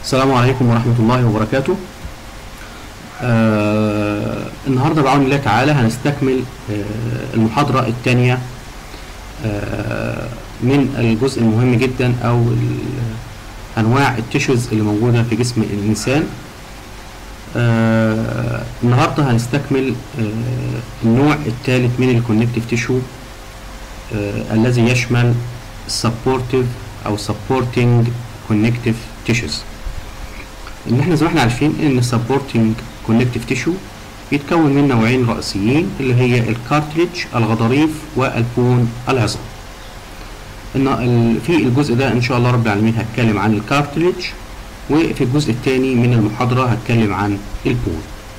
السلام عليكم ورحمة الله وبركاته آه النهاردة بعون الله تعالى هنستكمل آه المحاضرة الثانية آه من الجزء المهم جدا أو ال- أنواع التيشوز اللي موجودة في جسم الإنسان آه النهاردة هنستكمل آه النوع الثالث من الكونكتيف تيشو آه الذي يشمل supportive أو supporting connective tissues ان احنا زي ما احنا عارفين ان السبورتنج كونكتيف تيشو بيتكون من نوعين رئيسيين اللي هي الكارتريج الغضاريف والبون العظام ان ال- في الجزء ده ان شاء الله رب العالمين هتكلم عن الكارتريج وفي الجزء الثاني من المحاضرة هتكلم عن البون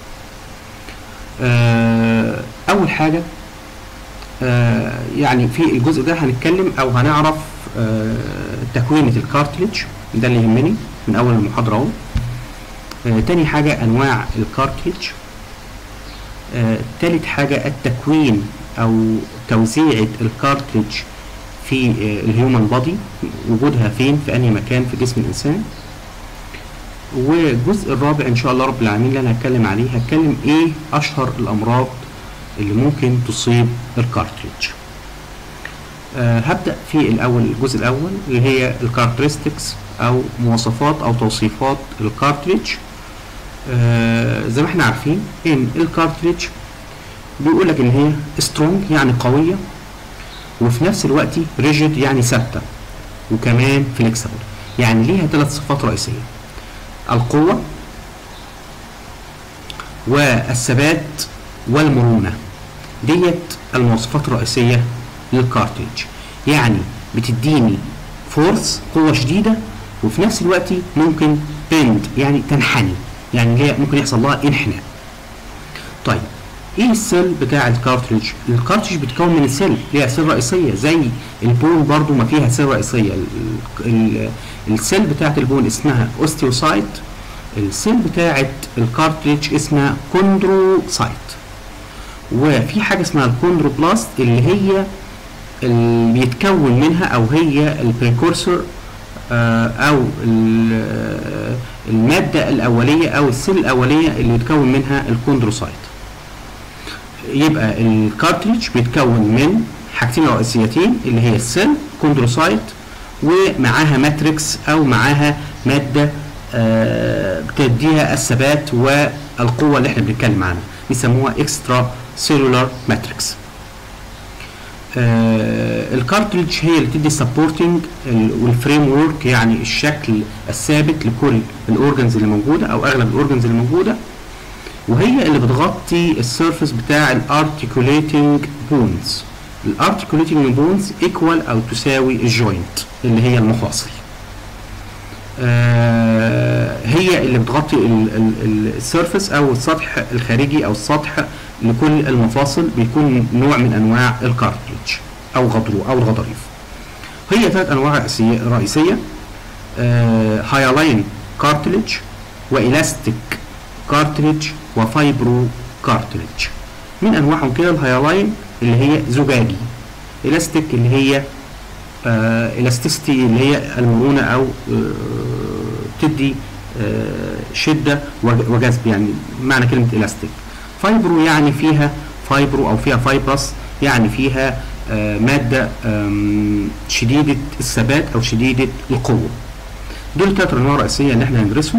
آه، اول حاجة آه، يعني في الجزء ده هنتكلم او هنعرف آه، تكوينة الكارتريج ده اللي يهمني من اول المحاضرة اهو آه، تاني حاجة أنواع الكارتريج آه، تالت حاجة التكوين أو توزيعة الكارتريج في آه، الهيومن بودي وجودها فين في أي مكان في جسم الإنسان والجزء الرابع إن شاء الله رب العالمين اللي أنا هتكلم عليه هتكلم إيه أشهر الأمراض اللي ممكن تصيب الكارتريج آه، هبدأ في الأول الجزء الأول اللي هي الكاركترستكس أو مواصفات أو توصيفات الكارتريج آه، زي ما احنا عارفين ان الكارتريج بيقول لك ان هي سترونج يعني قويه وفي نفس الوقت ريجيد يعني ثابته وكمان فليكسبل يعني ليها ثلاث صفات رئيسيه القوه والثبات والمرونه ديت المواصفات الرئيسيه للكارتريج يعني بتديني فورس قوه شديده وفي نفس الوقت ممكن بند يعني تنحني يعني هي ممكن يحصل لها انحناء طيب ايه السيل بتاع الكارتريج الكارتريج بتكون من السيل ليها سيل رئيسيه زي البون برضو ما فيها سيل رئيسيه ال- ال- السيل بتاعت البون اسمها اوستيوسايت السيل بتاعت الكارتريج اسمها كوندروسايت وفي حاجه اسمها الكوندروبلاست اللي هي اللي بيتكون منها او هي البريكورسور او ال- الماده الاوليه او السيل الاوليه اللي يتكون منها الكوندروسايت يبقى الكارتريج بيتكون من حاجتين رئيسيتين اللي هي السيل كوندروسايت ومعاها ماتريكس او معاها ماده آه، بتديها الثبات والقوه اللي احنا بنتكلم عنها بيسموها اكسترا سيلولار ماتريكس آه، الكارتريج هي اللي بتدي سبورتنج والفريم ورك يعني الشكل الثابت لكل الاورجنز اللي موجوده او اغلب الاورجنز اللي موجوده وهي اللي بتغطي السيرفيس بتاع الارتيكوليتنج بونز الارتيكوليتنج بونز ايكوال او تساوي الجوينت اللي هي المفاصل آه، هي اللي بتغطي السيرفيس او السطح الخارجي او السطح لكل المفاصل بيكون نوع من انواع الكارتريج او غضرو او الغضاريف هي ثلاث انواع رئيسيه رئيسيه هايلاين كارتريج والاستيك كارتريج وفايبرو كارتريج من انواعهم كده الهايلاين اللي هي زجاجي الاستيك اللي هي الاستيستي اللي هي المرونه او آه، تدي آه، شده وج- وجذب يعني معنى كلمه الاستيك فايبرو يعني فيها فايبرو او فيها فايبرس يعني فيها آه، ماده آم، شديده الثبات او شديده القوه دول ثلاث انواع رئيسيه اللي احنا هندرسهم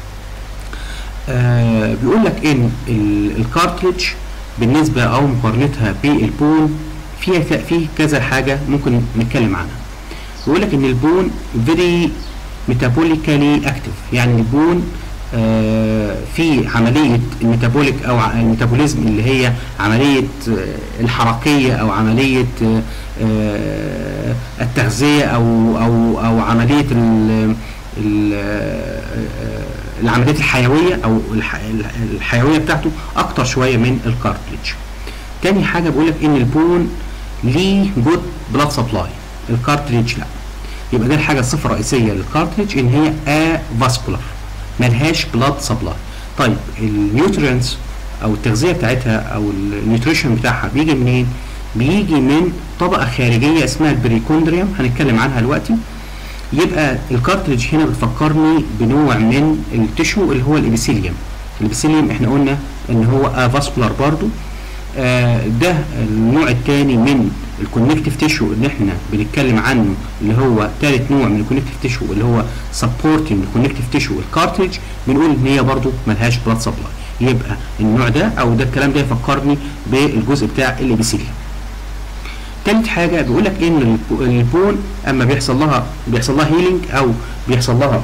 آه بيقول لك ان ال- الكارتريج بالنسبه او مقارنتها بالبون فيها ك- فيه كذا حاجه ممكن نتكلم عنها بيقول لك ان البون فيري ميتابوليكالي اكتف يعني البون آه في عمليه الميتابوليك او ع- الميتابوليزم اللي هي عمليه آه الحركيه او عمليه آه آه التغذيه او او او عمليه ال ال- آه، العمليات الحيويه او الح- الحيويه بتاعته اكتر شويه من الكارتريج تاني حاجه بقول لك ان البون ليه جود بلاد سبلاي الكارتريج لا يبقى ده الحاجه الصفه الرئيسيه للكارتريج ان هي افاسكولار ملهاش بلاد سبلاي طيب النيوترينز او التغذيه بتاعتها او النيوتريشن بتاعها بيجي منين بيجي من طبقه خارجيه اسمها البريكوندريوم هنتكلم عنها دلوقتي يبقى الكارتريج هنا بتفكرني بنوع من التشو اللي هو الابيثيليوم الابيثيليوم احنا قلنا ان هو فاسكولار برضو آه ده النوع الثاني من الكونكتيف تيشو اللي احنا بنتكلم عنه اللي هو ثالث نوع من الكونكتيف تيشو اللي هو سبورتنج الكونكتيف تيشو الكارتريج بنقول ان هي برضو ملهاش بلاد سبلاي يبقى النوع ده او ده الكلام ده يفكرني بالجزء بتاع الابيثيليوم تالت حاجه بيقول لك ان البون اما بيحصل لها بيحصل لها هيلينج او بيحصل لها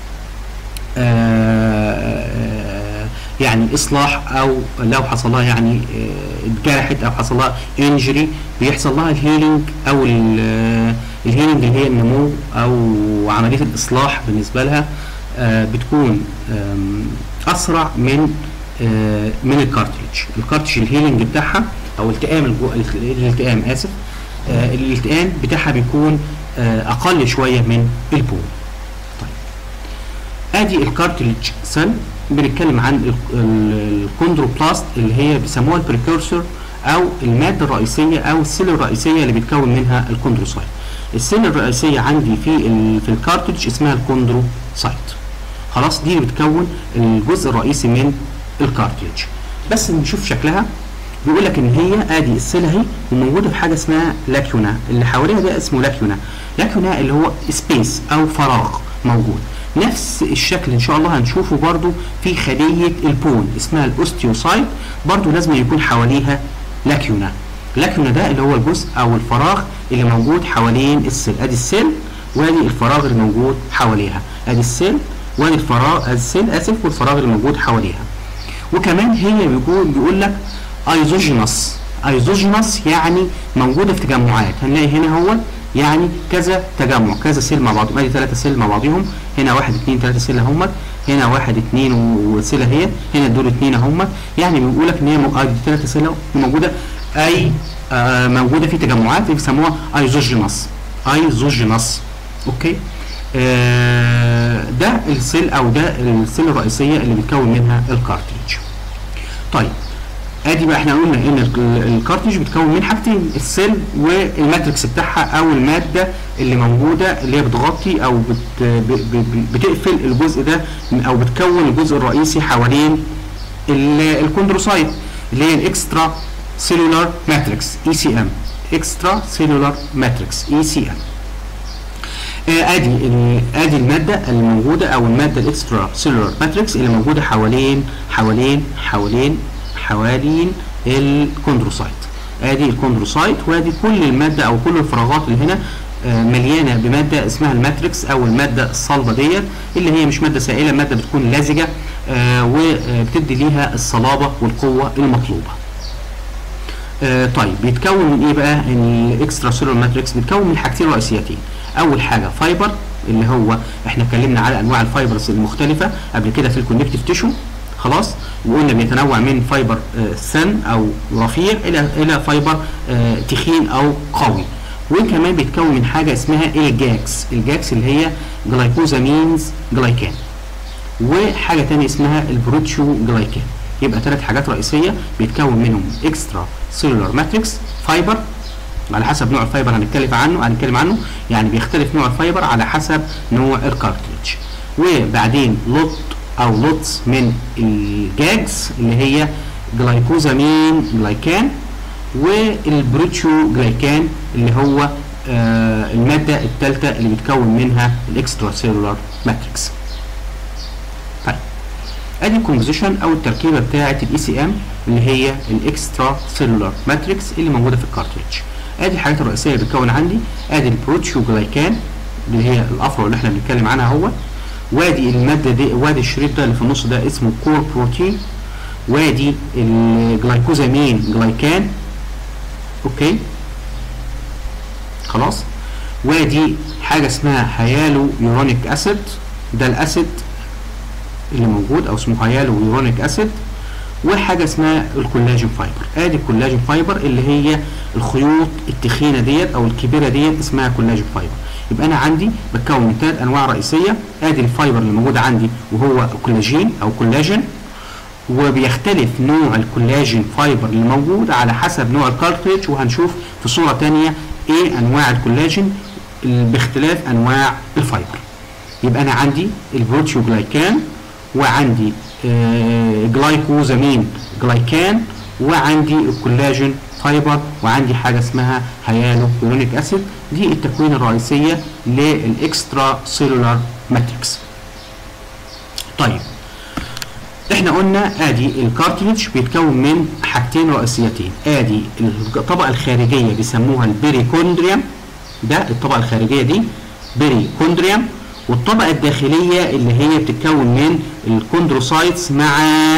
آه يعني اصلاح او لو حصل لها يعني اتجرحت او حصل لها انجري بيحصل لها الهيلينج او الهيلينج اللي هي النمو او عمليه الاصلاح بالنسبه لها آه بتكون اسرع من آه من الكارتريج الكارتريج الهيلينج بتاعها او التئام الالتئام اسف آه الالتئام بتاعها بيكون اقل شويه من البون طيب ادي الكارتريج سيل بنتكلم عن الكوندروبلاست اللي هي بيسموها البريكورسور او الماده الرئيسيه او السيل الرئيسيه اللي بيتكون منها الكوندروسايت السيل الرئيسيه عندي في في الكارتريج اسمها الكوندروسايت خلاص دي اللي بتكون الجزء الرئيسي من الكارتريج بس نشوف شكلها بيقول لك ان هي ادي السيل اهي وموجوده في حاجه اسمها لاكيونا اللي حواليها ده اسمه لاكيونا لاكيونا اللي هو سبيس او فراغ موجود نفس الشكل ان شاء الله هنشوفه برضو في خليه البون اسمها الاوستيوسايت برضو لازم يكون حواليها لاكيونا لاكيونا ده اللي هو الجزء او الفراغ اللي موجود حوالين السيل ادي السيل وادي الفراغ اللي موجود حواليها ادي السيل وادي الفراغ السيل اسف والفراغ اللي موجود حواليها وكمان هي بيقول بيقول لك ايزوجينس ايزوجينس يعني موجوده في تجمعات هنلاقي هنا هو يعني كذا تجمع كذا سيل مع بعضهم ادي ثلاثه سيل مع بعضهم هنا واحد اثنين ثلاثه سيل هم هنا واحد اثنين وسيل اهي هنا دول اثنين هم يعني بيقول لك ان هي ادي ثلاثه سيل موجوده اي آه موجوده في تجمعات بيسموها ايزوجينس ايزوجينس اوكي آه ده السيل او ده السيل الرئيسيه اللي بيتكون منها الكارتريج طيب ادي بقى احنا قلنا ان الكارتريج بيتكون من حاجتين السيل والماتريكس بتاعها او الماده اللي موجوده اللي هي بتغطي او بت بتقفل الجزء ده او بتكون الجزء الرئيسي حوالين الكوندروسايت اللي هي الاكسترا سيلولار ماتريكس اي سي ام اكسترا سيلولار ماتريكس اي سي ام ادي ادي الماده اللي موجوده او الماده الاكسترا سيلولار ماتريكس اللي موجوده حوالين حوالين حوالين حوالين الكوندروسايت ادي الكوندروسايت وادي كل الماده او كل الفراغات اللي هنا مليانه بماده اسمها الماتريكس او الماده الصلبه ديت اللي هي مش ماده سائله ماده بتكون لزجه وبتدي ليها الصلابه والقوه المطلوبه آه طيب بيتكون من ايه بقى الاكسترا سيلولار ماتريكس بيتكون من حاجتين رئيسيتين اول حاجه فايبر اللي هو احنا اتكلمنا على انواع الفايبرز المختلفه قبل كده في الكونكتيف تيشو خلاص وقلنا بيتنوع من فايبر آه سن او رفيع الى الى فايبر آه تخين او قوي وكمان بيتكون من حاجه اسمها الجاكس الجاكس اللي هي جلايكوزامينز جلايكان وحاجه ثانيه اسمها البروتشو جلايكان يبقى ثلاث حاجات رئيسيه بيتكون منهم اكسترا سيلولار ماتريكس فايبر على حسب نوع الفايبر هنتكلم عنه هنتكلم عنه يعني بيختلف نوع الفايبر على حسب نوع الكارتريج وبعدين لوت او لوتس من الجاجز اللي هي جلايكوزامين جلايكان والبروتشو جلايكان اللي هو آه الماده الثالثه اللي بيتكون منها الاكسترا سيلولار ماتريكس طيب ادي الكومبوزيشن او التركيبه بتاعه الاي سي ام اللي هي الاكسترا سيلولار ماتريكس اللي موجوده في الكارتريج ادي الحاجات الرئيسيه اللي بتكون عندي ادي البروتشو جلايكان اللي هي الافرو اللي احنا بنتكلم عنها هو وادي الماده دي وادي الشريط ده اللي في النص ده اسمه كور بروتين وادي الجلايكوزامين جلايكان اوكي خلاص وادي حاجه اسمها هيالو يورونيك اسيد ده الاسيد اللي موجود او اسمه هيالو يورونيك اسيد وحاجه اسمها الكولاجين فايبر ادي الكولاجين فايبر اللي هي الخيوط التخينه ديت او الكبيره ديت اسمها كولاجين فايبر يبقى انا عندي بتكون من ثلاث انواع رئيسيه ادي الفايبر اللي موجود عندي وهو الكولاجين او كولاجين وبيختلف نوع الكولاجين فايبر اللي موجود على حسب نوع الكارتريج وهنشوف في صوره ثانيه ايه انواع الكولاجين ال- باختلاف انواع الفايبر يبقى انا عندي البروتيوجلايكان وعندي آه، جلايكوزامين جلايكان وعندي الكولاجين فايبر وعندي حاجه اسمها هيالورونيك اسيد دي التكوين الرئيسيه للاكسترا سيلولار ماتريكس طيب احنا قلنا ادي الكارتليج بيتكون من حاجتين رئيسيتين ادي الطبقه الخارجيه بيسموها البريكوندريوم ده الطبقه الخارجيه دي بريكوندريوم والطبقه الداخليه اللي هي بتتكون من الكوندروسايتس مع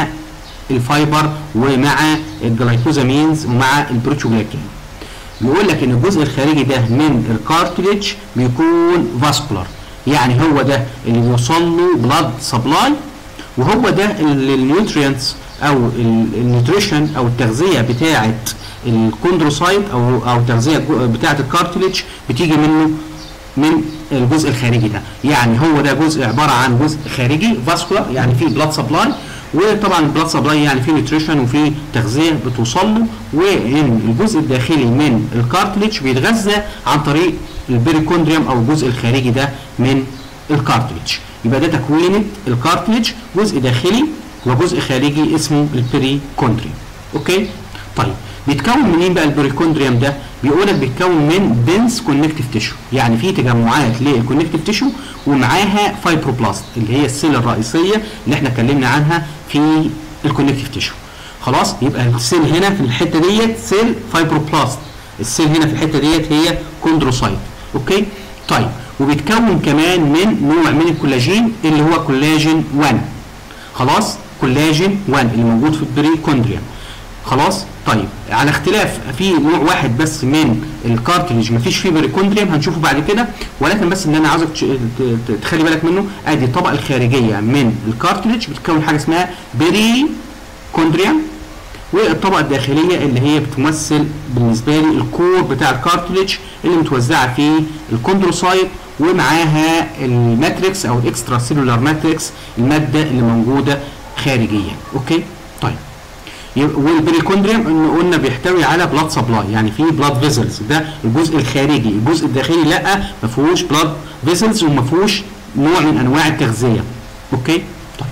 الفايبر ومع الجلايكوزامينز ومع البروتوجلايكين بيقول لك ان الجزء الخارجي ده من الكارتليج بيكون فاسكولار يعني هو ده اللي بيوصل له بلاد سبلاي وهو ده اللي النيوترينتس او ال- النيوتريشن او التغذيه بتاعه الكوندروسايت او او التغذيه جو- بتاعه الكارتليج بتيجي منه من الجزء الخارجي ده يعني هو ده جزء عباره عن جزء خارجي فاسكولار يعني فيه بلاد سبلاي وطبعا البلاد سبلاي يعني فيه نيوتريشن وفيه تغذيه بتوصل له وان الجزء الداخلي من الكارتليج بيتغذى عن طريق البريكوندريوم او الجزء الخارجي ده من الكارتليج يبقى ده تكوينه الكارتليج جزء داخلي وجزء خارجي اسمه البريكوندريوم اوكي طيب بيتكون منين بقى البريكوندريوم ده بيقول لك بيتكون من دنس كونكتيف تيشو يعني في تجمعات للكونكتيف تيشو ومعاها فايبروبلاست اللي هي السيل الرئيسيه اللي احنا اتكلمنا عنها في الكونكتيف تيشو خلاص يبقى السيل هنا في الحته ديت سيل فايبروبلاست السيل هنا في الحته ديت هي كوندروسايت اوكي طيب وبيتكون كمان من نوع من الكولاجين اللي هو كولاجين 1 خلاص كولاجين 1 اللي موجود في البريكوندريوم خلاص طيب على اختلاف في نوع واحد بس من الكارتليج مفيش فيه بريكوندريوم هنشوفه بعد كده ولكن بس ان انا عاوزك تش- ت- ت- تخلي بالك منه ادي الطبقه الخارجيه من الكارتليج بتكون حاجه اسمها بريكوندريوم والطبقه الداخليه اللي هي بتمثل بالنسبه لي الكور بتاع الكارتليج اللي متوزعه في الكوندروسايت ومعاها الماتريكس او الاكسترا سيلولار ماتريكس الماده اللي موجوده خارجيا اوكي طيب يبقى- والبريكوندريوم ان قلنا بيحتوي على بلاد سبلاي يعني في بلاد فيزلز ده الجزء الخارجي الجزء الداخلي لا ما فيهوش بلاد فيزلز وما فيهوش نوع من انواع التغذيه اوكي طيب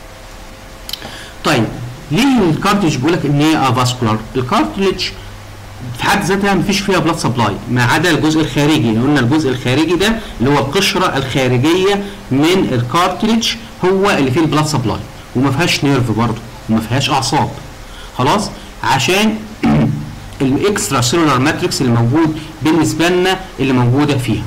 طيب ليه الكارتليج بيقول لك ان هي فاسكولار الكارتليج في حد ذاتها مفيش فيها بلاد سبلاي ما عدا الجزء الخارجي قلنا الجزء الخارجي ده اللي هو القشره الخارجيه من الكارتليج هو اللي فيه البلاد سبلاي وما فيهاش نيرف برضه وما فيهاش اعصاب خلاص عشان الاكسترا سيلولار ماتريكس اللي موجود بالنسبه لنا اللي موجوده فيها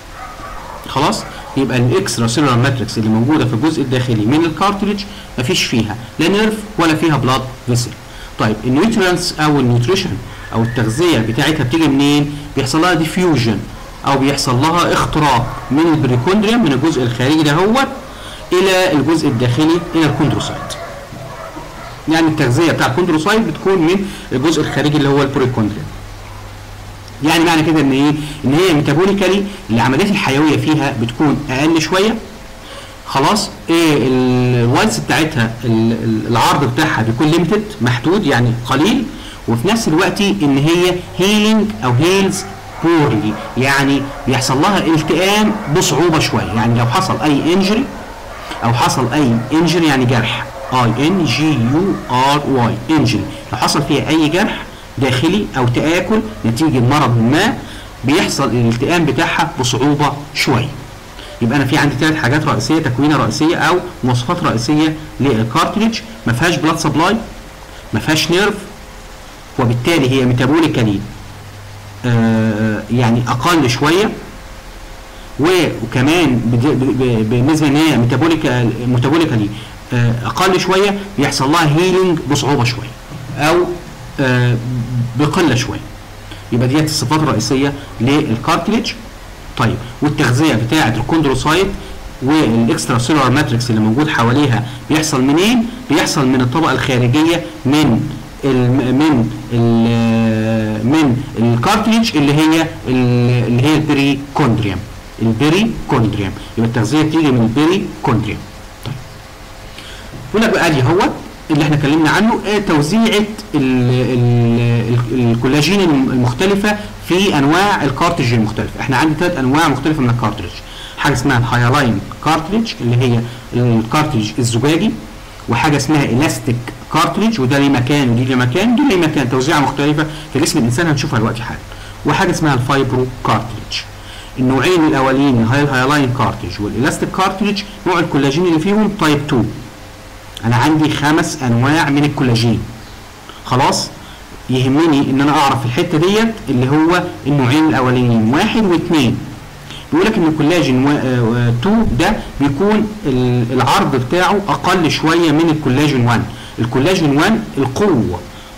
خلاص يبقى الاكسترا سيلولار ماتريكس اللي موجوده في الجزء الداخلي من الكارتريج مفيش فيها لا نيرف ولا فيها بلاد فيسل طيب النيوترينتس او النيوتريشن او التغذيه بتاعتها بتيجي منين بيحصل لها ديفيوجن او بيحصل لها اختراق من البريكوندريوم من الجزء الخارجي ده هو الى الجزء الداخلي الى الكوندروسايت يعني التغذيه بتاع الكوندروسايت بتكون من الجزء الخارجي اللي هو البريكوندريوم يعني معنى كده ان ايه ان هي ميتابوليكالي العمليات الحيويه فيها بتكون اقل شويه خلاص ايه الوايتس بتاعتها ال- ال- العرض بتاعها بيكون ليميتد محدود يعني قليل وفي نفس الوقت ان هي هيلينج او هيلز بورلي يعني بيحصل لها التئام بصعوبه شويه يعني لو حصل اي انجري او حصل اي انجري يعني جرح اي ان جي يو ار واي انجري لو حصل فيها اي جرح داخلي او تآكل نتيجه مرض ما بيحصل الالتئام بتاعها بصعوبه شويه يبقى انا في عندي ثلاث حاجات رئيسيه تكوينه رئيسيه او مواصفات رئيسيه للكارتريج ما فيهاش بلاد سبلاي ما فيهاش نيرف وبالتالي هي ميتابوليكالي آه يعني اقل شويه و- وكمان بد- ب- ب- بالنسبه ان هي ميتابوليكال ميتابوليكالي آه، اقل شويه بيحصل لها هيلينج بصعوبه شويه او آه، بقله شويه يبقى ديت الصفات الرئيسيه للكارتليج طيب والتغذيه بتاعه الكوندروسايت والاكسترا سيلولار ماتريكس اللي موجود حواليها بيحصل منين؟ بيحصل من الطبقه الخارجيه من ال من ال من الكارتليج اللي هي ال- اللي هي البريكوندريوم البريكوندريوم يبقى التغذيه بتيجي من البريكوندريوم طيب بيقول لك بقى ادي هو اللي احنا اتكلمنا عنه آه، توزيعه ال- ال- ال- الكولاجين المختلفه في انواع الكارتريج المختلفه احنا عندنا ثلاث انواع مختلفه من الكارتريج حاجه اسمها الهايلاين كارتريج اللي هي الكارتريج الزجاجي وحاجه اسمها الاستيك كارتريج وده ليه مكان ودي ليه مكان دي ليه مكان توزيعه مختلفه في جسم الانسان هنشوفها دلوقتي حالا وحاجه اسمها الفايبرو كارتريج النوعين الاولين هاي الهايلاين كارتريج والالاستيك كارتريج نوع الكولاجين اللي فيهم تايب 2 انا عندي خمس انواع من الكولاجين خلاص يهمني ان انا اعرف الحته ديت اللي هو النوعين الاولانيين واحد واثنين بيقول لك ان الكولاجين 2 ده بيكون ال- العرض بتاعه اقل شويه من الكولاجين 1 الكولاجين 1 القوه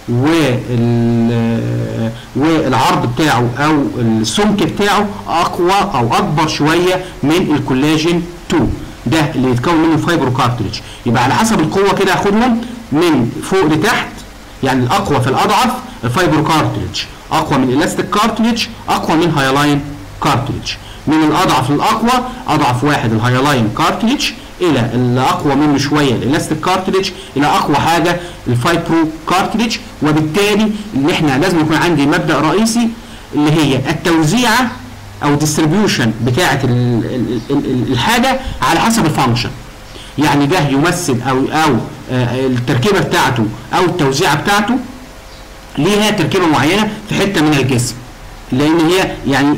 وال والعرض بتاعه او السمك بتاعه اقوى او اكبر شويه من الكولاجين 2 ده اللي يتكون منه فايبرو كارتريج يبقى على حسب القوه كده اخدهم من فوق لتحت يعني الاقوى في الاضعف الفايبرو كارتريج اقوى من الاستيك كارتريج اقوى من هايلاين كارتريج من الاضعف للاقوى اضعف واحد الهايلاين كارتريج الى اللي اقوى منه شويه الالاستيك كارتريج الى اقوى حاجه الفايبرو كارتريج وبالتالي اللي احنا لازم يكون عندي مبدا رئيسي اللي هي التوزيعه او ديستريبيوشن بتاعه ال- ال- ال- ال- الحاجه على حسب الفانكشن يعني ده يمثل او او آه، التركيبه بتاعته او التوزيعه بتاعته ليها تركيبه معينه في حته من الجسم لان هي يعني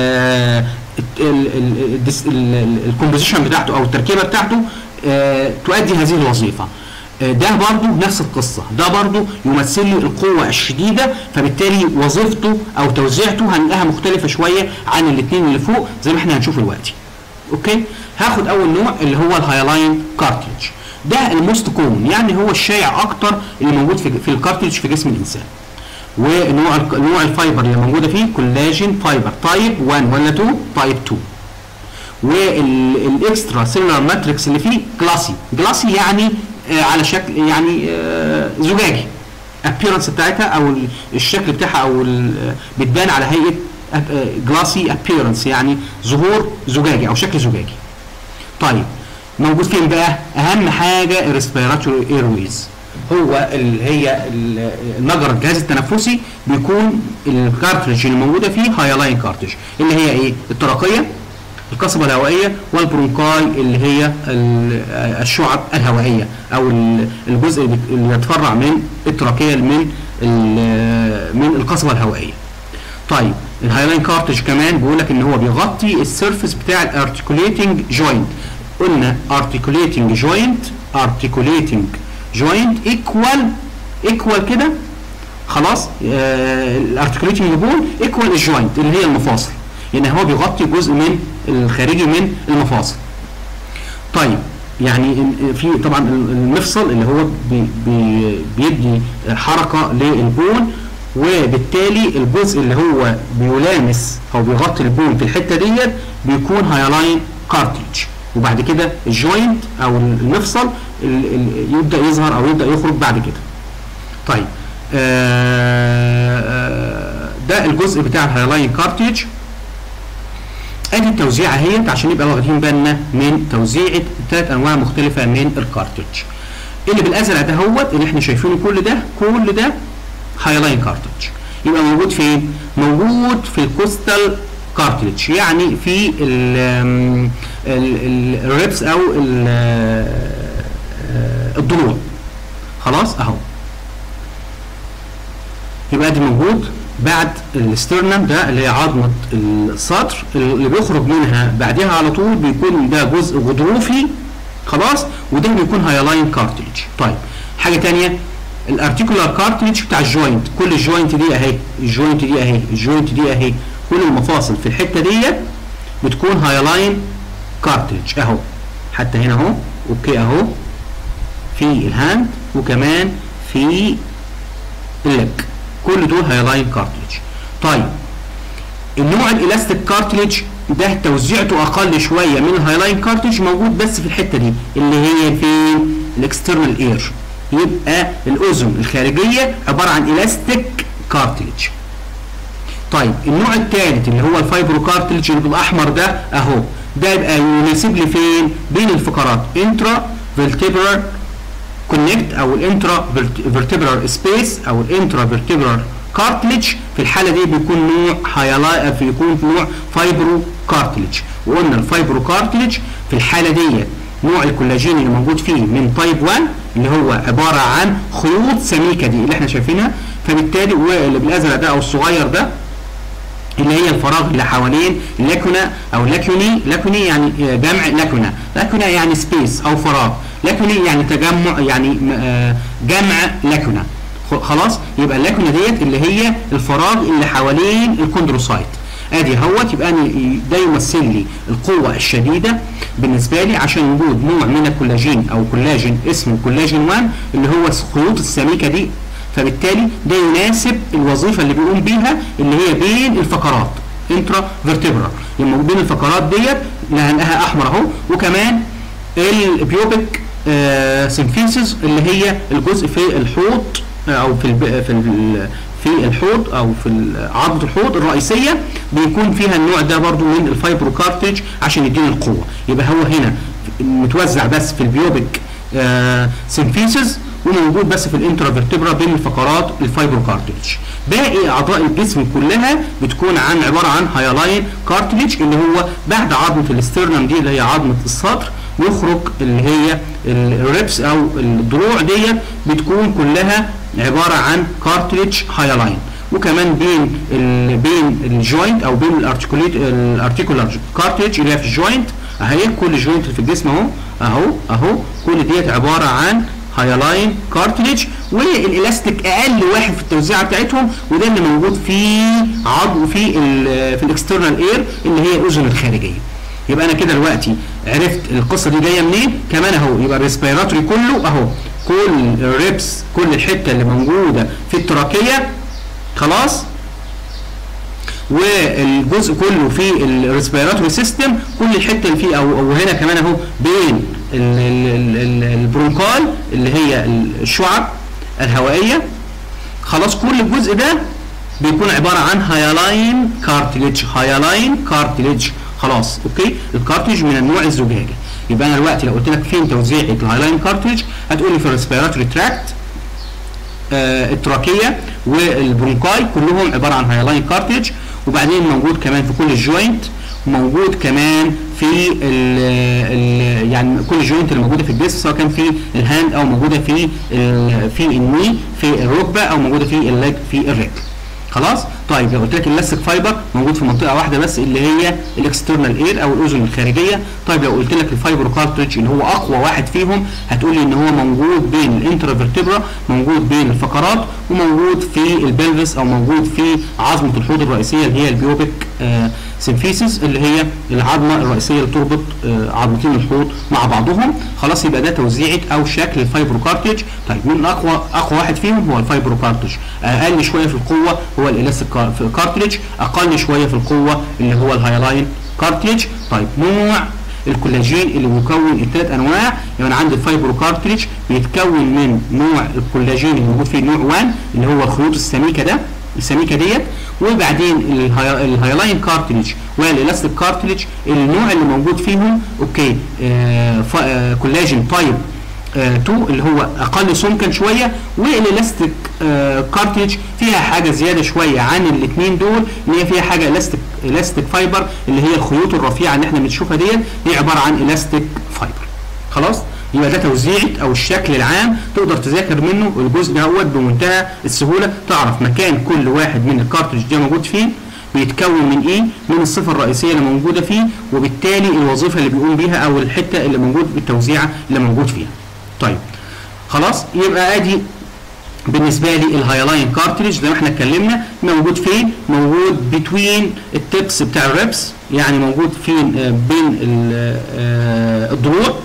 الكومبوزيشن بتاعته او التركيبه بتاعته آه، تؤدي هذه الوظيفه آه، ده برضو نفس القصه ده برضو يمثل لي القوه الشديده فبالتالي وظيفته او توزيعته هنلاقيها مختلفه شويه عن الاثنين اللي فوق زي ما احنا هنشوف دلوقتي اوكي هاخد اول نوع اللي هو الهايلاين كارتريج ده الموست كومن يعني هو الشائع اكتر اللي موجود في في الكارتريج في جسم الانسان ونوع الك- نوع الفايبر اللي موجوده فيه كولاجين فايبر تايب 1 ولا 2 تايب 2 والاكسترا سيلولار ماتريكس اللي فيه جلاسي جلاسي يعني آه على شكل يعني آه زجاجي الابيرنس بتاعتها او ال- الشكل بتاعها او ال- بتبان على هيئه جلاسي ابيرنس يعني ظهور زجاجي او شكل زجاجي طيب موجود فين بقى اهم حاجه الريسبيراتوري ايرويز هو اللي هي ال- المجرى الجهاز التنفسي بيكون الكارتريج اللي موجوده فيه هايلاين كارتريج اللي هي ايه الترقيه القصبة الهوائية والبرونكاي اللي هي ال- الشعب الهوائية أو ال- الجزء اللي بت- اللي يتفرع من التراكية من ال- من القصبة الهوائية. طيب الهايلاين كارتج كمان بيقول لك ان هو بيغطي السيرفيس بتاع الارتكوليتنج جوينت قلنا articulating joint articulating joint equal equal كده خلاص الارتكوليتنج بون ايكوال الجوينت اللي هي المفاصل يعني هو بيغطي جزء من الخارجي من المفاصل طيب يعني ال- في طبعا ال- المفصل اللي هو بي بي بيدي حركه للبون وبالتالي الجزء اللي هو بيلامس او بيغطي البون في الحته ديت بيكون هايلاين كارتريج وبعد كده الجوينت او المفصل ال- ال- يبدا يظهر او يبدا يخرج بعد كده طيب آه، آه، ده الجزء بتاع الهايلاين كارتريج ادي التوزيعه اهيت عشان يبقى واخدين بالنا من توزيعه ثلاث انواع مختلفه من الكارتريج اللي بالازرق ده هوت اللي احنا شايفينه كل ده كل ده هايلاين كارتريج يبقى موجود فين موجود في الكوستال كارتريج يعني في ال- ال- الريبس او ال- آه، الضلوع خلاص اهو يبقى دي موجود بعد الاسترنم ده اللي هي عظمه الصدر اللي بيخرج منها بعدها على طول بيكون ده جزء غضروفي خلاص وده بيكون هايلاين كارتريج طيب حاجه تانية الارتيكولار كارتريج بتاع الجوينت كل الجوينت دي اهي الجوينت دي اهي الجوينت دي اهي كل المفاصل في الحته ديت بتكون هايلاين كارتريج اهو حتى هنا اهو اوكي اهو في الهاند وكمان في الليج كل دول هايلاين كارتريج طيب النوع الالاستيك كارتريج ده توزيعته اقل شويه من الهايلاين كارتريج موجود بس في الحته دي اللي هي في الاكسترنال اير يبقى الاذن الخارجيه عباره عن الاستيك كارتريج طيب النوع الثالث اللي هو الفايبرو كارتريج اللي بالاحمر ده اهو ده يبقى يناسب لي فين بين الفقرات انترا فيرتبرال كونكت او الانترا فيرتبرال سبيس او الانترا فيرتبرال كارتليج في الحاله دي بيكون نوع هايلاي بيكون نوع فايبرو كارتليج وقلنا الفايبرو كارتليج في الحاله دي نوع الكولاجين اللي موجود فيه من تايب 1 اللي هو عباره عن خيوط سميكه دي اللي احنا شايفينها فبالتالي واللي بالازرق ده او الصغير ده اللي هي الفراغ اللي حوالين لاكونا او لاكوني لاكوني يعني جمع لاكونا لاكونا يعني سبيس او فراغ لاكوني يعني تجمع يعني جمع لاكونا خلاص يبقى اللاكونا ديت اللي هي الفراغ اللي حوالين الكوندروسايت ادي اهوت يبقى انا ده يمثل لي القوه الشديده بالنسبه لي عشان وجود نوع من الكولاجين او كولاجين اسمه كولاجين 1 اللي هو الخيوط السميكه دي فبالتالي ده يناسب الوظيفه اللي بيقوم بيها اللي هي بين الفقرات انترا فيرتبرا لما بين الفقرات ديت لانها احمر اهو وكمان البيوبيك آه سينفيسز اللي هي الجزء في الحوض او في الب... في ال... في الحوض او في عظمه الحوض الرئيسيه بيكون فيها النوع ده برضو من الفايبرو كارتريج عشان يدينا القوه يبقى هو هنا متوزع بس في البيوبيك آه سينفيسز وموجود بس في الانترافيرتبرا بين الفقرات الفايبرو كارتريج باقي اعضاء الجسم كلها بتكون عن عباره عن هايلاين كارتريج اللي هو بعد عظمه الاسترنم دي اللي هي عظمه الصدر يخرج اللي هي الريبس او الضلوع ديت بتكون كلها عباره عن كارتريج هايلاين وكمان بين ال بين الجوينت او بين الارتيكوليت الارتيكولار كارتريج اللي هي في الجوينت اهي كل جوينت في الجسم اهو اهو اهو كل ديت عباره عن هايلاين كارتريج والالاستيك اقل واحد في التوزيعه بتاعتهم وده اللي موجود في عضو في ال في الاكسترنال اير اللي هي الاذن الخارجيه يبقى انا كده دلوقتي عرفت القصه دي جايه منين كمان اهو يبقى الريسبيراتوري كله اهو كل الريبس كل الحته اللي موجوده في التراكيه خلاص والجزء كله في الريسبيراتوري سيستم كل الحته اللي فيه او, أو هنا كمان اهو بين البرونكال اللي هي الشعب الهوائيه خلاص كل الجزء ده بيكون عباره عن هايلاين كارتليج هايلاين كارتليج خلاص اوكي الكارتليج من النوع الزجاجي يبقى انا دلوقتي لو قلت لك فين توزيع الهايلاين كارتليج هتقول لي في الريسبيراتوري تراكت آه التراكيه والبرونكاي كلهم عباره عن هايلاين كارتليج وبعدين موجود كمان في كل الجوينت موجود كمان في ال ال يعني كل الجوينت اللي موجوده في الجسم سواء كان في الهاند او موجوده في في الني في الركبه او موجوده في الليج في الرجل خلاص طيب لو قلت لك اللاستيك فايبر موجود في منطقه واحده بس اللي هي الاكسترنال اير او الاذن الخارجيه طيب لو قلت لك الفايبر كارتريج اللي هو اقوى واحد فيهم هتقول لي ان هو موجود بين الانترافيرتبرا موجود بين الفقرات وموجود في البلفس او موجود في عظمه الحوض الرئيسيه اللي هي البيوبيك آه سيمفيسيس اللي هي العظمه الرئيسيه اللي تربط آه عظمتين الحوض مع بعضهم خلاص يبقى ده توزيعه او شكل الفايبرو كارتريج طيب مين اقوى اقوى واحد فيهم هو الفايبرو كارتريج اقل شويه في القوه هو الالاستيك كارتريج اقل شويه في القوه اللي هو الهايلاين كارتريج طيب نوع الكولاجين اللي مكون الثلاث انواع يعني انا عندي الفايبرو كارتريج بيتكون من نوع الكولاجين اللي موجود فيه نوع 1 اللي هو الخيوط السميكه ده السميكه ديت وبعدين الهايلاين كارتريج والالاستيك كارتريج النوع اللي موجود فيهم اوكي آه آه كولاجين تايب 2 اللي هو اقل سمكا شويه والالاستيك آه كارتريج فيها حاجه زياده شويه عن الاثنين دول اللي هي فيها حاجه الاستيك الاستيك فايبر اللي هي الخيوط الرفيعه اللي احنا بنشوفها ديت هي عباره عن الاستيك فايبر خلاص يبقى ده توزيعه او الشكل العام تقدر تذاكر منه الجزء دوت بمنتهى السهوله تعرف مكان كل واحد من الكارتريج ده موجود فين بيتكون من ايه من الصفه الرئيسيه اللي موجوده فيه وبالتالي الوظيفه اللي بيقوم بيها او الحته اللي موجود بالتوزيعه اللي موجود فيها طيب خلاص يبقى ادي بالنسبه لي الهايلاين كارتريج زي ما احنا اتكلمنا موجود فين موجود بتوين التبس بتاع الريبس يعني موجود فين بين الضلوع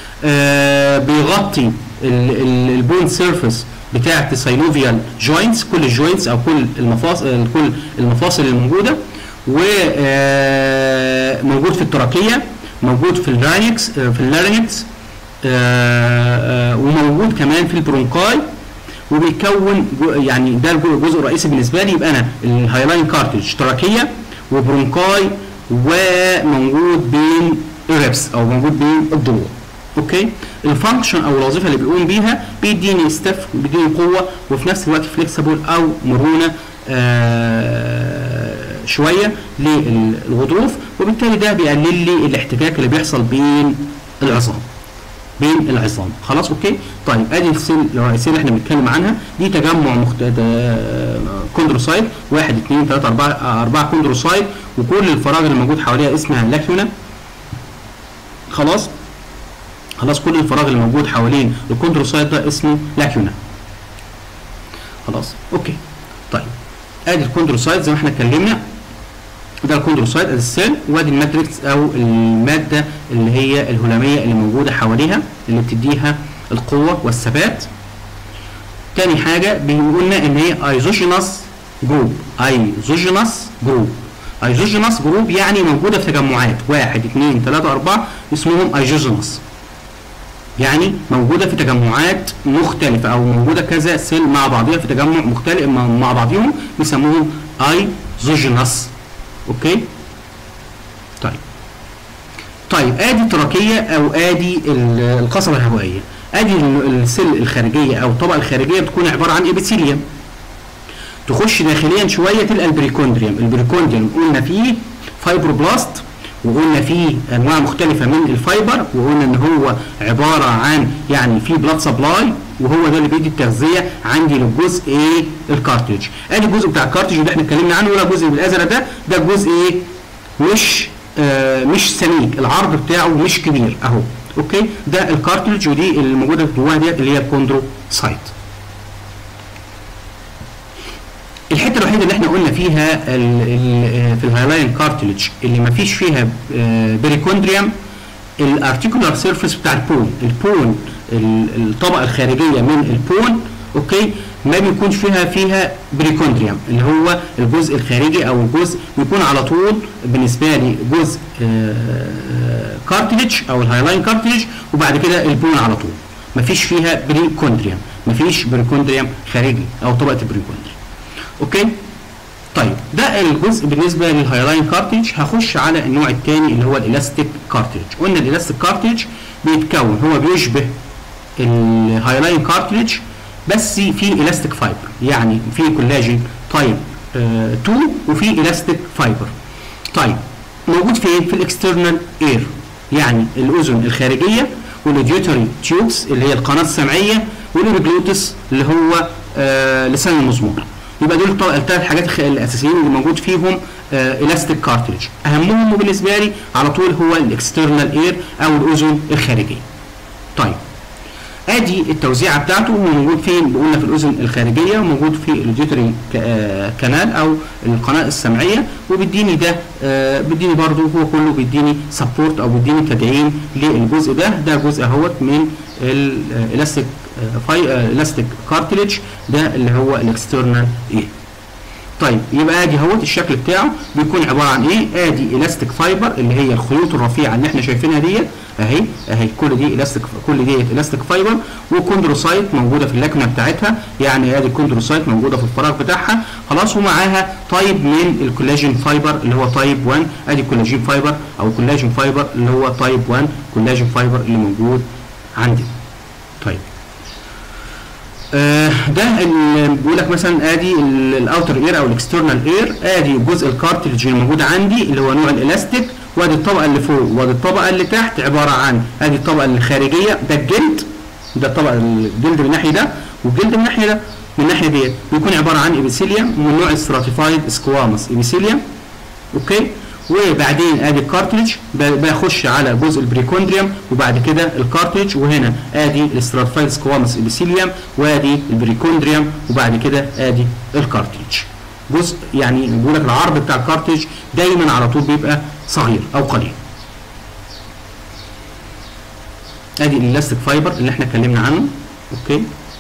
بيغطي البون سيرفيس بتاعه الساينوفيال جوينتس كل الجوينتس او كل المفاصل كل المفاصل الموجوده وموجود في التراكيه موجود في اللارينكس في اللارينكس وموجود كمان في البرونكاي وبيكون يعني ده الجزء الرئيسي بالنسبه لي يبقى انا الهايلاين كارتج تراكيه وبرونكاي وموجود بين الريبس او موجود بين الضلوع اوكي الفانكشن او الوظيفه اللي بيقوم بيها بيديني ستيف بيديني قوه وفي نفس الوقت فليكسبل او مرونه آه شويه للغضروف وبالتالي ده بيقلل لي الاحتكاك اللي بيحصل بين العظام بين العظام خلاص اوكي طيب ادي السيل الرئيسيه اللي احنا بنتكلم عنها دي تجمع مخت... كوندروسايت 1 2 3 4 4 كوندروسايت وكل الفراغ اللي موجود حواليها اسمها لاكيونا خلاص خلاص كل الفراغ اللي موجود حوالين الكوندروسايت ده اسمه لاكيونا خلاص اوكي طيب ادي الكوندروسايت زي ما احنا اتكلمنا ده الكوندروسايت ادي السيل وادي الماتريكس او الماده اللي هي الهلاميه اللي موجوده حواليها اللي بتديها القوه والثبات تاني حاجه بيقولنا ان هي ايزوجينس جروب ايزوجينس جروب ايزوجينس جروب يعني موجوده في تجمعات واحد اثنين ثلاثه اربعه اسمهم ايزوجينس يعني موجودة في تجمعات مختلفة أو موجودة كذا سيل مع بعضها في تجمع مختلف مع بعضهم بيسموهم ايزوجينس اوكي طيب طيب ادي التراكيه او ادي القصبه الهوائيه ادي السيل الخارجيه او الطبقه الخارجيه بتكون عباره عن ابيثيليوم تخش داخليا شويه تلقى البريكوندريوم البريكوندريوم قلنا فيه فايبروبلاست وقلنا فيه انواع مختلفه من الفايبر وقلنا ان هو عباره عن يعني في بلاد سبلاي وهو ده اللي بيدي التغذيه عندي للجزء ايه الكارتريج ادي الجزء بتاع الكارتريج اللي احنا اتكلمنا عنه ولا الجزء بالازرق ده ده الجزء ايه مش آه مش سميك العرض بتاعه مش كبير اهو اوكي ده الكارتريج ودي اللي موجوده جواها ديت اللي هي الكوندروسايت الحته الوحيده اللي احنا قلنا فيها ال ال في الهايلاين كارتلج اللي ما فيش فيها بريكوندريوم الارتيكولار سيرفيس بتاع البون البون الطبقه الخارجيه من البون اوكي ما بيكونش فيها فيها بريكوندريوم اللي هو الجزء الخارجي او الجزء بيكون على طول بالنسبه لي جزء كارتلج او الهايلاين كارتلج وبعد كده البون على طول ما فيش فيها بريكوندريوم ما فيش بريكوندريوم خارجي او طبقه البريكوندريوم اوكي طيب ده الجزء بالنسبه للهايلاين كارتريج هخش على النوع الثاني اللي هو الالاستيك كارتريج قلنا الالاستيك كارتريج بيتكون هو بيشبه الهايلاين كارتريج بس في الاستيك فايبر يعني في كولاجين تايب 2 وفي الاستيك فايبر طيب موجود فين في الاكسترنال اير يعني الاذن الخارجيه والاوديوتري تيوبس اللي هي القناه السمعيه والابيجلوتس اللي هو آه لسان المزمور يبقى دول الثلاث حاجات الاساسيين اللي موجود فيهم الاستيك كارتريج اهمهم بالنسبه لي على طول هو الاكسترنال اير او الاذن الخارجيه طيب ادي التوزيعه بتاعته هو موجود فين قلنا في الاذن الخارجيه وموجود في الجيتري كانال او القناه السمعيه وبيديني ده آه بيديني برضو هو كله بيديني سبورت او بيديني تدعيم للجزء ده ده جزء اهوت من الالاستيك فاي الاستيك كارتليج ده اللي هو الاكسترنال ايه طيب يبقى ادي اهوت الشكل بتاعه بيكون عباره عن ايه ادي الاستيك فايبر اللي هي الخيوط الرفيعه اللي احنا شايفينها ديت اهي اهي كل دي الاستيك كل ديت الاستيك فايبر وكوندروسايت موجوده في اللكنه بتاعتها يعني ادي الكوندروسايت موجوده في الفراغ بتاعها خلاص ومعاها طيب من الكولاجين فايبر اللي هو تايب 1 ادي كولاجين فايبر او كولاجين فايبر اللي هو تايب 1 كولاجين فايبر اللي موجود عندنا طيب آه ده اللي بيقول لك مثلا ادي الاوتر اير او الاكسترنال اير ادي جزء الكارتلج اللي موجود عندي اللي هو نوع الالاستيك وادي الطبقه اللي فوق وادي الطبقه اللي تحت عباره عن ادي الطبقه الخارجيه ده الجلد ده الطبقه الجلد من الناحيه ده والجلد من الناحيه ده من الناحيه ديت بيكون عباره عن ابيثيليوم من نوع ستراتيفايد سكوامس ابيثيليوم اوكي وبعدين ادي الكارتريج بخش على جزء البريكوندريوم وبعد كده الكارتريج وهنا ادي الاستراتيفايد سكوامس ابيثيليوم وادي البريكوندريوم وبعد كده ادي الكارتريج جزء يعني بيقول لك العرض بتاع الكارتريج دايما على طول بيبقى صغير او قليل ادي الالاستيك فايبر اللي احنا اتكلمنا عنه اوكي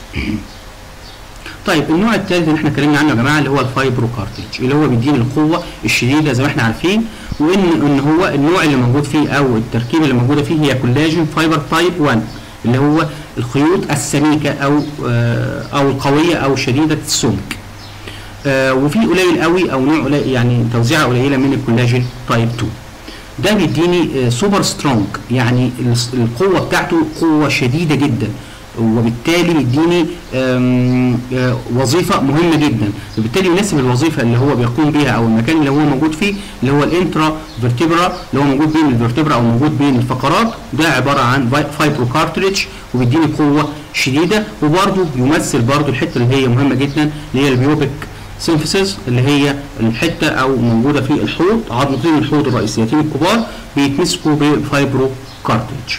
طيب النوع الثالث اللي احنا اتكلمنا عنه يا جماعه اللي هو الفايبرو كارتريج اللي هو بيديني القوه الشديده زي ما احنا عارفين وان ان هو النوع اللي موجود فيه او التركيبه اللي موجوده فيه هي كولاجين فايبر تايب 1 اللي هو الخيوط السميكه او آه او القويه او شديده السمك آه وفي قليل قوي او نوع قليل يعني توزيعه قليله من الكولاجين تايب 2 ده بيديني سوبر سترونج يعني الس- القوه بتاعته قوه شديده جدا وبالتالي يديني آم، آه، وظيفه مهمه جدا وبالتالي يناسب الوظيفه اللي هو بيقوم بيها او المكان اللي هو موجود فيه اللي هو الانترا فيرتبرا اللي هو موجود بين الفيرتبرا او موجود بين الفقرات ده عباره عن فاي- فايبرو كارتريج وبيديني قوه شديده وبرده يمثل برده الحته اللي هي مهمه جدا اللي هي البيوبك سينفيسيس اللي هي الحته او موجوده في الحوض عظمتين الحوض الرئيسيتين الكبار بيتمسكوا بالفايبرو كارتريج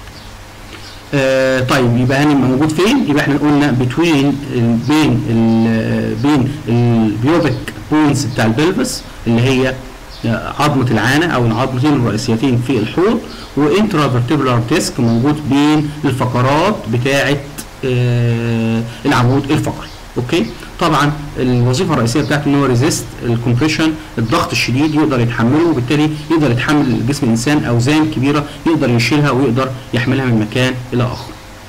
آه طيب يبقى هنا موجود فين؟ يبقى احنا قلنا بتوين ال بين ال بين البيوبك بونز بتاع البلفس اللي هي آه، عظمة العانة أو العظمتين الرئيسيتين في الحوض وانترا فيرتبرال ديسك موجود بين الفقرات بتاعة آه العمود الفقري اوكي طبعا الوظيفه الرئيسيه بتاعته ان هو ريزيست الكومبريشن الضغط الشديد يقدر يتحمله وبالتالي يقدر يتحمل جسم الانسان اوزان كبيره يقدر يشيلها ويقدر يحملها من مكان الى اخر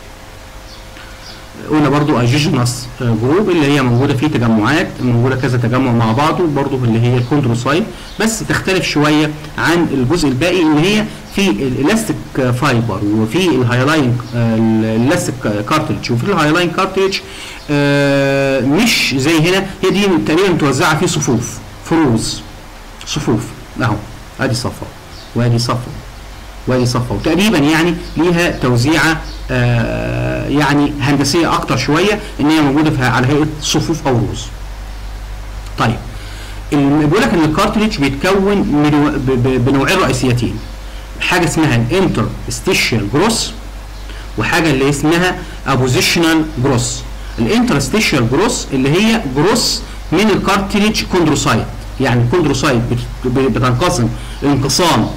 قلنا برضو اجيجنس جروب اللي هي موجوده في تجمعات موجوده كذا تجمع مع بعضه برضو اللي هي الكوندروسايت بس تختلف شويه عن الجزء الباقي ان هي في الالاستيك فايبر وفي الهايلاين الالاستيك كارتريج وفي الهايلاين كارتريج آه، مش زي هنا هي دي تقريبا متوزعه في صفوف فروز صفوف اهو ادي صفه وادي صفه وادي صفه وتقريبا يعني ليها توزيعه آه يعني هندسيه اكتر شويه ان هي موجوده في على هيئه صفوف او روز. طيب الم- بيقول لك ان الكارتريج بيتكون من ب- ب- بنوعين رئيسيتين حاجه اسمها الانتر ستيشال جروس وحاجه اللي اسمها ابوزيشنال جروس الانترستيشال جروس اللي هي جروس من الكارتريج كوندروسايت يعني الكوندروسايت بت- ب- بتنقسم انقسام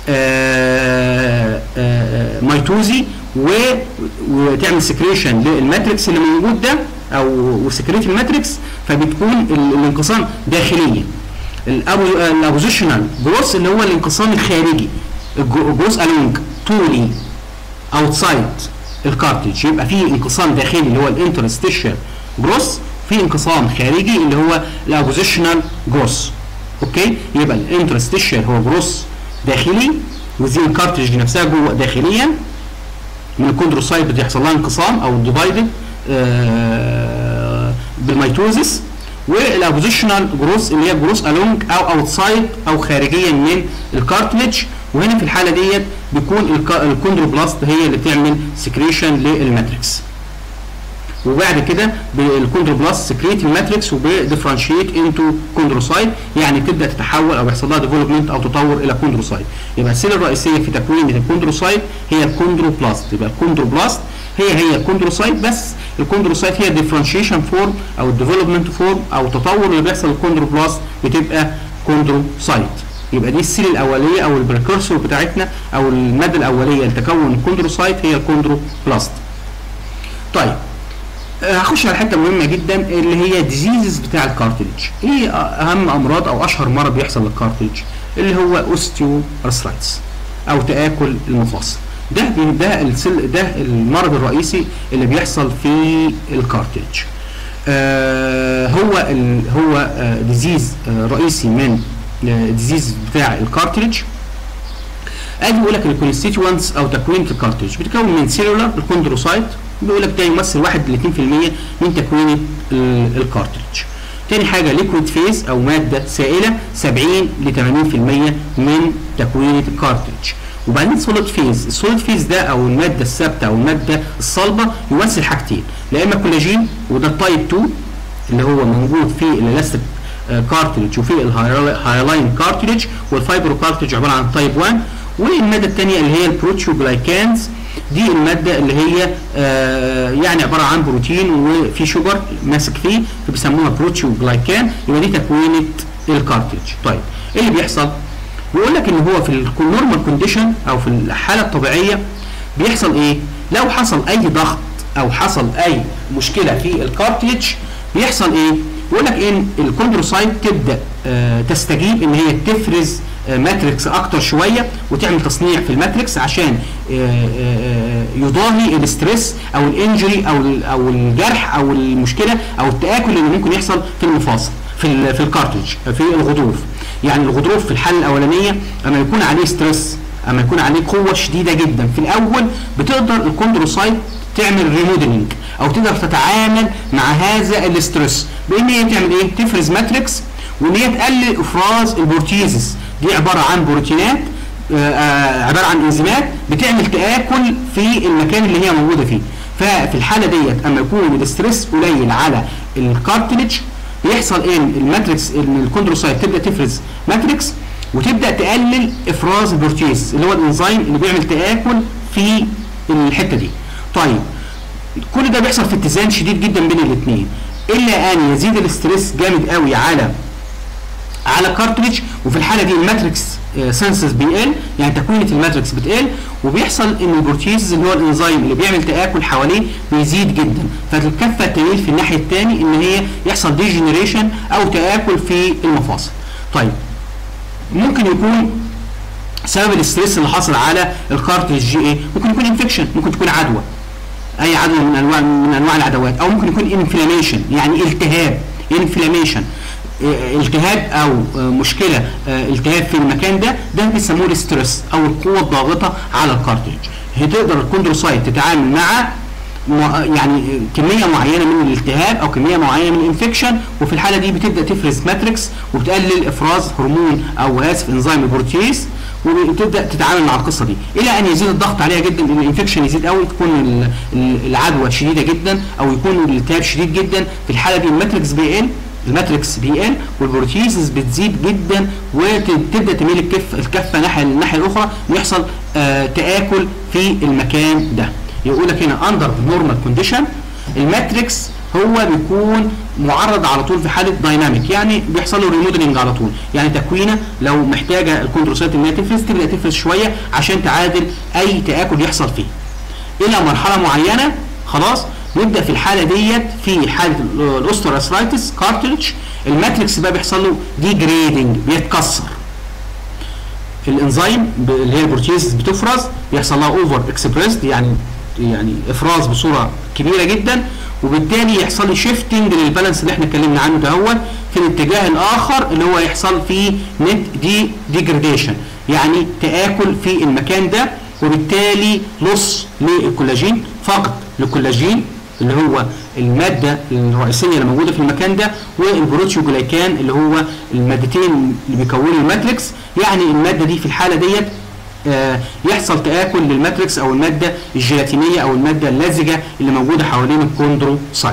آه، آه، ميتوزي و- وتعمل سكريشن للماتريكس اللي موجود ده او وسكريت الماتريكس فبتكون ال- الانقسام داخليا الأبو- الابوزيشنال جروس اللي هو الانقسام الخارجي الجو- الجروس الونج طولي اوتسايد الكارتج يبقى في انقسام داخلي اللي هو الانترستيشال جروس في انقسام خارجي اللي هو الابوزيشنال جروس اوكي يبقى الانترستيشال هو جروس داخلي وزي الكارتج دي نفسها جوه داخليا من الكوندروسايت بتحصل لها انقسام او ديفايدد بالميتوزيس والابوزيشنال جروس اللي هي جروس الونج او اوتسايد او خارجيا من الكارتلج وهنا في الحاله ديت بيكون الك- الكوندروبلاست هي اللي بتعمل سكريشن للماتريكس وبعد كده الكوندروبلاست سكريت الماتريكس وبيدفرنشيت انتو كوندروسايت يعني تبدا تتحول او يحصل لها ديفلوبمنت او تطور الى كوندروسايت يبقى السيل الرئيسيه في تكوين الكوندروسايت هي الكوندروبلاست يبقى الكوندروبلاست هي هي الكوندروسايت بس الكوندروسايت هي الديفرنشيشن فورم او الديفلوبمنت فورم او التطور اللي بيحصل للكوندروبلاست بتبقى كوندروسايت يبقى دي السيل الاوليه او البريكورسور بتاعتنا او الماده الاوليه لتكون الكوندروسايت هي الكوندروبلاست طيب آه، هخش على حته مهمه جدا اللي هي ديزيزز بتاع الكارتلج ايه اهم امراض او اشهر مرض بيحصل للكارتلج اللي هو اوستيو ارثرايتس او تاكل المفاصل ده بي- ده السل ده المرض الرئيسي اللي بيحصل في الكارتلج آه هو ال هو آه ديزيز آه رئيسي من آه ديزيز بتاع الكارتلج ادي بيقول لك الكونستيتوانتس او تكوين الكارتريج بتتكون من سيلولار الكوندروسايت بيقول لك ده يمثل 1 ل 2% من تكوين ال- الكارتريج. تاني حاجه ليكويد فيز او ماده سائله 70 ل 80% من تكوين الكارتريج. وبعدين سوليد فيز، السوليد فيز ده او الماده الثابته او الماده الصلبه يمثل حاجتين، لا اما كولاجين وده التايب 2 اللي هو موجود في الالاستيك كارتريج وفي الهايلاين كارتريج والفايبرو كارتريج عباره عن تايب 1 والماده الثانيه اللي هي البروتيوجلايكانز دي الماده اللي هي آه يعني عباره عن بروتين وفي شوجر ماسك فيه فبيسموها بروتيوجلايكان يبقى دي تكوينه الكارتريج طيب ايه اللي بيحصل؟ بيقول لك ان هو في النورمال كونديشن او في الحاله الطبيعيه بيحصل ايه؟ لو حصل اي ضغط او حصل اي مشكله في الكارتريج بيحصل ايه؟ بيقول لك ان الكوندروسايت تبدا آه تستجيب ان هي تفرز آه ماتريكس اكتر شويه وتعمل تصنيع في الماتريكس عشان آه آه يضاهي الاسترس او الانجري او ال- او الجرح او المشكله او التاكل اللي ممكن يحصل في المفاصل في ال في الكارتريج في الغضروف يعني الغضروف في الحاله الاولانيه اما يكون عليه ستريس اما يكون عليه قوه شديده جدا في الاول بتقدر الكوندروسايت تعمل ريموديلنج او تقدر تتعامل مع هذا الاسترس بان هي تعمل ايه تفرز ماتريكس وان هي تقلل افراز البروتيزس دي عباره عن بروتينات آه، آه، عباره عن انزيمات بتعمل تاكل في المكان اللي هي موجوده فيه ففي الحاله ديت اما يكون الاسترس قليل على الكارتلج بيحصل ايه الماتريكس ان الكوندروسايت تبدا تفرز ماتريكس وتبدا تقلل افراز البروتيز اللي هو الانزيم اللي بيعمل تاكل في الحته دي طيب كل ده بيحصل في اتزان شديد جدا بين الاثنين الا ان يزيد الاسترس جامد قوي على على كارتريج وفي الحاله دي الماتريكس سنسز بيقل يعني تكوينه الماتريكس بتقل وبيحصل ان البروتيز اللي هو الانزيم اللي بيعمل تاكل حواليه بيزيد جدا فتتكفى تميل في الناحيه الثاني ان هي يحصل ديجنريشن او تاكل في المفاصل طيب ممكن يكون سبب الاسترس اللي حصل على الكارتريج جي ايه ممكن يكون انفكشن ممكن تكون عدوى اي عدوى من انواع من انواع العدوات او ممكن يكون انفلاميشن يعني التهاب انفلاميشن التهاب او مشكله التهاب في المكان ده ده بيسموه الاسترس او القوه الضاغطه على الكارتريج هتقدر الكوندروسايت تتعامل مع يعني كميه معينه من الالتهاب او كميه معينه من الانفكشن وفي الحاله دي بتبدا تفرز ماتريكس وبتقلل افراز هرمون او اسف انزيم البروتيز وتبدا تتعامل مع القصه دي الى ان يزيد الضغط عليها جدا ان الانفكشن يزيد قوي تكون العدوى شديده جدا او يكون الالتهاب شديد جدا في الحاله دي الماتريكس بيقل الماتريكس بيقل والبروتيزز بتزيد جدا وتبدا تميل الكف الكفه ناحيه الناحيه الاخرى ويحصل آه تاكل في المكان ده يقول لك هنا اندر نورمال كونديشن الماتريكس هو بيكون معرض على طول في حاله دايناميك يعني بيحصل له ريموديلنج على طول يعني تكوينه لو محتاجه الكوندروسايت انها تفرز تبدا تفرز شويه عشان تعادل اي تاكل يحصل فيه الى مرحله معينه خلاص نبدا في الحاله ديت في حاله الاوسترايتس كارتلج الماتريكس بقى بيحصل له ديجريدنج بيتكسر الانزيم اللي هي البروتيز بتفرز بيحصل لها اوفر اكسبريسد يعني يعني افراز بصوره كبيره جدا وبالتالي يحصل لي شيفتنج للبالانس اللي احنا اتكلمنا عنه دهون في الاتجاه الاخر اللي هو يحصل فيه نت دي ديجريديشن يعني تاكل في المكان ده وبالتالي لص للكولاجين فقد للكولاجين اللي هو الماده الرئيسيه اللي موجوده في المكان ده والبروتيوجلايكان اللي هو المادتين اللي بيكونوا الماتريكس يعني الماده دي في الحاله ديت آه يحصل تآكل للماتريكس او المادة الجيلاتينية او المادة اللزجة اللي موجودة حوالين الكوندروسايت.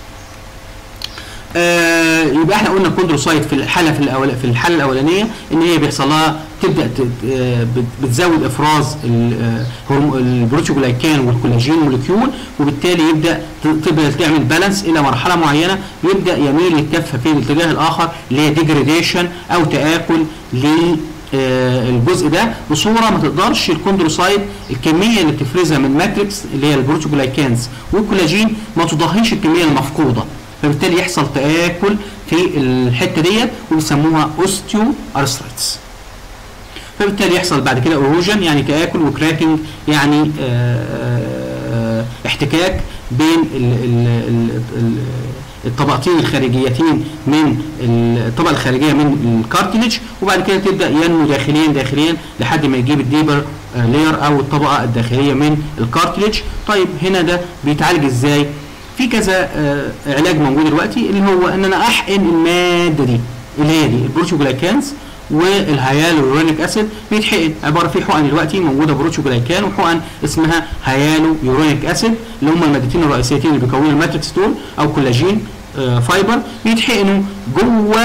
آه يبقى احنا قلنا الكوندروسايت في الحالة في, الأول في الحالة الأولانية ان هي بيحصل لها تبدا بتزود افراز البروتيوجلايكان والكولاجين موليكيول وبالتالي يبدا تبدا تعمل بالانس الى مرحله معينه يبدا يميل الكفه في الاتجاه الاخر اللي هي ديجريديشن او تاكل ل الجزء ده بصوره ما تقدرش الكوندروسايت الكميه اللي بتفرزها من ماتريكس اللي هي البروتوجلايكانز والكولاجين ما تضاهيش الكميه المفقوده فبالتالي يحصل تاكل في الحته ديت وبيسموها اوستيو ارثرايتس فبالتالي يحصل بعد كده اروجن يعني تاكل وكراكنج يعني آآ احتكاك بين ال ال ال ال الطبقتين الخارجيتين من الطبقه الخارجيه من الكارتلج وبعد كده تبدا ينمو داخليا داخليا لحد ما يجيب الديبر لير او الطبقه الداخليه من الكارتلج طيب هنا ده بيتعالج ازاي في كذا علاج موجود دلوقتي اللي هو ان انا احقن الماده دي اللي هي دي البروتوجلايكانز والهيالورونيك اسيد بيتحقن عباره في حقن دلوقتي موجوده بروتوجلايكان وحقن اسمها هيالورونيك اسيد اللي هم المادتين الرئيسيتين اللي بيكونوا الماتريكس دول او كولاجين آه فايبر بيتحقنوا جوه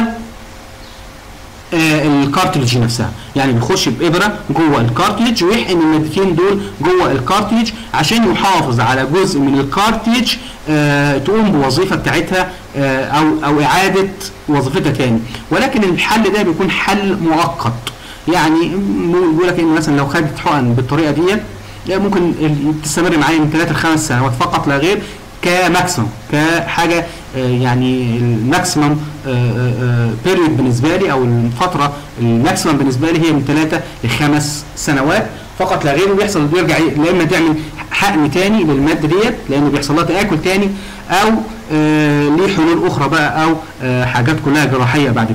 آه الكارتلج نفسها يعني بيخش بابره جوه الكارتلج ويحقن المادتين دول جوه الكارتلج عشان يحافظ على جزء من الكارتلج آه تقوم بوظيفه بتاعتها آه او او اعاده وظيفتها تاني ولكن الحل ده بيكون حل مؤقت يعني بيقول لك ان مثلا لو خدت حقن بالطريقه ديت ممكن تستمر معايا من 3 ل 5 سنوات فقط لا غير كماكسيمم كحاجه يعني الماكسيمم بيريود بالنسبه لي او الفتره الماكسيمم بالنسبه لي هي من 3 لخمس سنوات فقط لا غير وبيحصل بيرجع يا اما تعمل حقن تاني للماده ديت لان بيحصل لها تاكل تاني او ليه حلول اخرى بقى او حاجات كلها جراحيه بعد كده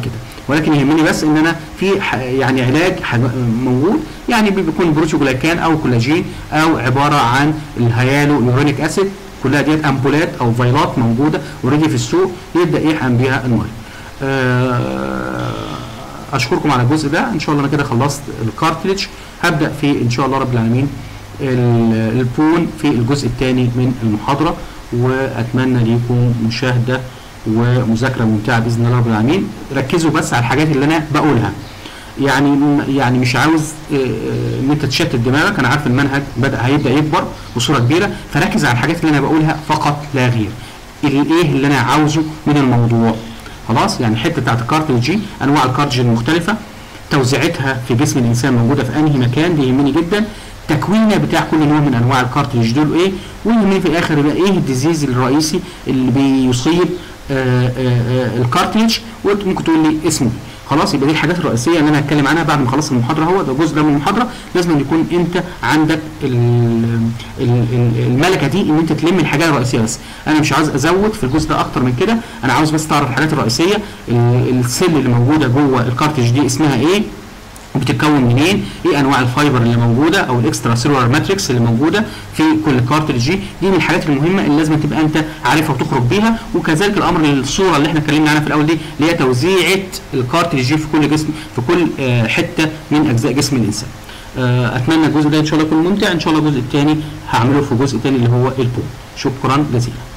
ولكن يهمني بس ان انا في ح- يعني علاج ح- موجود يعني بيكون بروتوجلايكان او كولاجين او عباره عن الهيالو يورونيك اسيد كلها ديت امبولات او فيلات موجوده اوريدي في السوق يبدا يحقن بيها المريض. آه، اشكركم على الجزء ده ان شاء الله انا كده خلصت الكارتليج هبدا في ان شاء الله رب العالمين ال- البون في الجزء الثاني من المحاضره واتمنى ليكم مشاهده ومذاكره ممتعه باذن الله رب العالمين ركزوا بس على الحاجات اللي انا بقولها يعني يعني مش عاوز آه، آه، ان انت تشتت دماغك انا عارف المنهج بدا هيبدا يكبر بصوره كبيره فركز على الحاجات اللي انا بقولها فقط لا غير الايه اللي انا عاوزه من الموضوع خلاص يعني الحته بتاعت الكارتريج انواع الكارتريج المختلفه توزيعتها في جسم الانسان موجوده في انهي مكان دي يهمني جدا تكوينه بتاع كل نوع من انواع الكارتريج دول ايه ويهمني في الاخر يبقى ايه الديزيز الرئيسي اللي بيصيب آه، آه، آه، الكارتريج وانت ممكن تقول لي اسمه خلاص يبقى دي الحاجات الرئيسيه اللي انا هتكلم عنها بعد ما اخلص المحاضره هو ده جزء ده من المحاضره لازم يكون انت عندك ال- ال- ال- الملكه دي ان انت تلم الحاجات الرئيسيه بس انا مش عاوز ازود في الجزء ده اكتر من كده انا عاوز بس تعرف الحاجات الرئيسيه ال- السيل اللي موجوده جوه الكارتريج دي اسمها ايه وبتتكون منين ايه انواع الفايبر اللي موجوده او الاكسترا سيلولار ماتريكس اللي موجوده في كل كارتريج دي دي من الحاجات المهمه اللي لازم تبقى انت عارفها وتخرج بيها وكذلك الامر الصوره اللي احنا اتكلمنا عنها في الاول دي اللي هي توزيعه الكارتريج دي في كل جسم في كل آه، حته من اجزاء جسم الانسان آه، اتمنى الجزء ده ان شاء الله يكون ممتع ان شاء الله الجزء الثاني هعمله في جزء ثاني اللي هو البو شكرا جزيلا